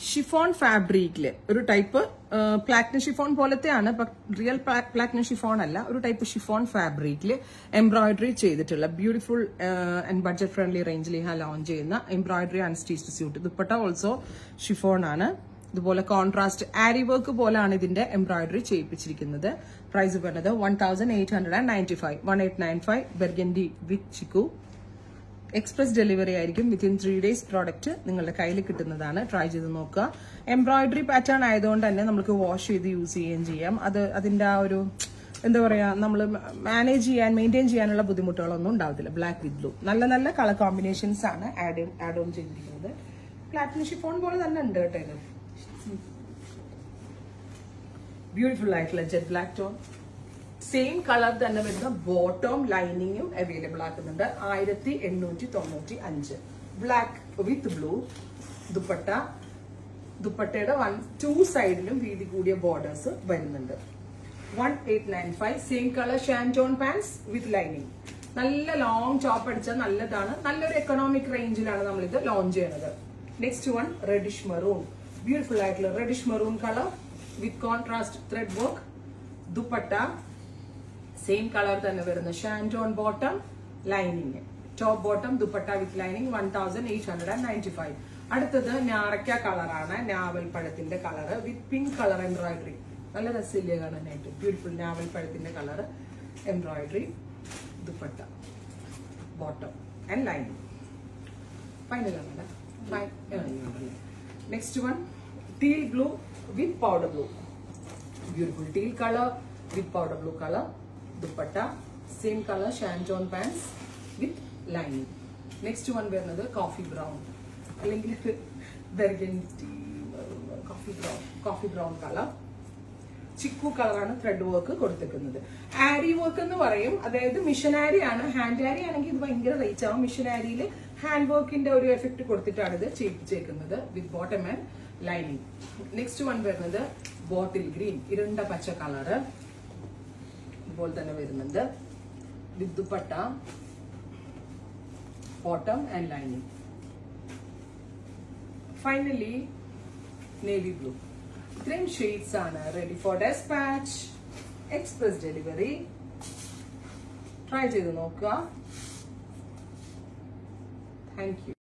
chiffon ഫാബ്രിക്കില് ഒരു type platinum chiffon പോലത്തെയാണ് റിയൽ പ്ലാറ്റിനം ഷിഫോൺ അല്ല ഒരു ടൈപ്പ് ഷിഫോൺ ഫാബ്രിക്കില് എംബ്രോയിഡറി ചെയ്തിട്ടുള്ള ബ്യൂട്ടിഫുൾ ആൻഡ് ബഡ്ജറ്റ് ഫ്രണ്ട്ലി റേഞ്ചിൽ ഇഹ ലോഞ്ച് ചെയ്യുന്ന embroidery and stitch suit dupatta also chiffon ആണ് ഇതുപോലെ കോൺട്രാസ്റ്റ് ആരി വർക്ക് പോലാണ് ഇതിന്റെ എംബ്രോയിഡറി ചെയ്യിപ്പിച്ചിരിക്കുന്നത് പ്രൈസ് വരുന്നത് one thousand eight hundred and ninety five one eight nine five burgundy with chikoo express delivery ആയിരിക്കും വിത്തിൻ ത്രീ ഡേയ്സ് പ്രോഡക്റ്റ് നിങ്ങളുടെ കയ്യിൽ കിട്ടുന്നതാണ് ട്രൈ ചെയ്ത് നോക്കുക എംബ്രോയിഡറി പാറ്റേൺ ആയതുകൊണ്ട് തന്നെ നമുക്ക് വാഷ് ചെയ്ത് യൂസ് ചെയ്യുകയും ചെയ്യാം അത് അതിന്റെ ആ ഒരു എന്താ പറയാ നമ്മൾ മാനേജ് ചെയ്യാൻ മെയിൻറ്റെയിൻ ചെയ്യാനുള്ള ബുദ്ധിമുട്ടുകളൊന്നും ഉണ്ടാവത്തില്ല ബ്ലാക്ക് വിത്ത് ബ്ലൂ നല്ല നല്ല കളർ കോമ്പിനേഷൻസ് ആണ് ആഡ് ആഡ് ഓൺ ചെയ്തിരിക്കുന്നത് പ്ലാറ്റിനം ഷിഫോൺ പോലെ തന്നെ ഉണ്ട് കേട്ടോ ഇത് ബ്യൂട്ടിഫുൾ ആയിട്ടുള്ള jet black tone same colour തന്നെ വരുന്ന ബോട്ടം ലൈനിങ്ങും അവൈലബിൾ ആക്കുന്നുണ്ട് ആയിരത്തി എണ്ണൂറ്റി തൊണ്ണൂറ്റി അഞ്ച് ബ്ലാക്ക് വിത്ത് ബ്ലൂ ദുപ്പട്ട ദുപ്പട്ടയുടെ വൺ ടു സൈഡിലും വീതി കൂടിയ ബോർഡേഴ്സ് വരുന്നുണ്ട് one eight nine five same colour shantoon pants with lining നല്ല ലോങ് ചോപ്പ് അടിച്ചാൽ നല്ലതാണ് നല്ലൊരു എക്കണോമിക് റേഞ്ചിലാണ് നമ്മൾ ഇത് ലോഞ്ച് ചെയ്യുന്നത് next one reddish maroon beautiful ആയിട്ടുള്ള reddish maroon colour with contrast thread work dupatta same colour തന്നെ വരുന്ന shantoon bottom lining top bottom dupatta with lining one thousand eight hundred and ninety five അടുത്തത് ഞാറയ്ക്ക കളറാണ് ഞാവൽ പഴത്തിന്റെ colour with pink colour embroidery നല്ല രസമില്ലേ കാണാനായിട്ട് ബ്യൂട്ടിഫുൾ ഞാവൽ പഴത്തിന്റെ colour embroidery dupatta bottom and lining ഫൈനലാണ് next one teal blue with powder blue beautiful teal color with powder blue color dupatta same color shanton pants with lining next one വരുന്നത് coffee brown അല്ലെങ്കിൽ burgundy coffee brown coffee brown colour chikoo കളറാണ് thread work കൊടുത്തിരിക്കുന്നത് ആരി work എന്ന് പറയും അതായത് മിഷനാരി ആണ് hand ആരി ആണെങ്കിൽ ഇത് ഭയങ്കര റേറ്റ് ആവും മിഷനാരിയിൽ ഹാൻഡ് വർക്കിന്റെ ഒരു എഫക്ട് കൊടുത്തിട്ടാണ് ഇത് ചെയ്യിപ്പിച്ചേക്കുന്നത് with bottom and lining next one വരുന്നത് ബോട്ടിൽ ഗ്രീൻ ഇരുണ്ട പച്ച കളറ് ഇതുപോലെ തന്നെ വരുന്നുണ്ട് with dupatta bottom and lining finally navy blue ഇത്രയും ഷെയ്ഡ്സ് ആണ് ready for despatch express delivery try ചെയ്ത് നോക്കുക താങ്ക് യു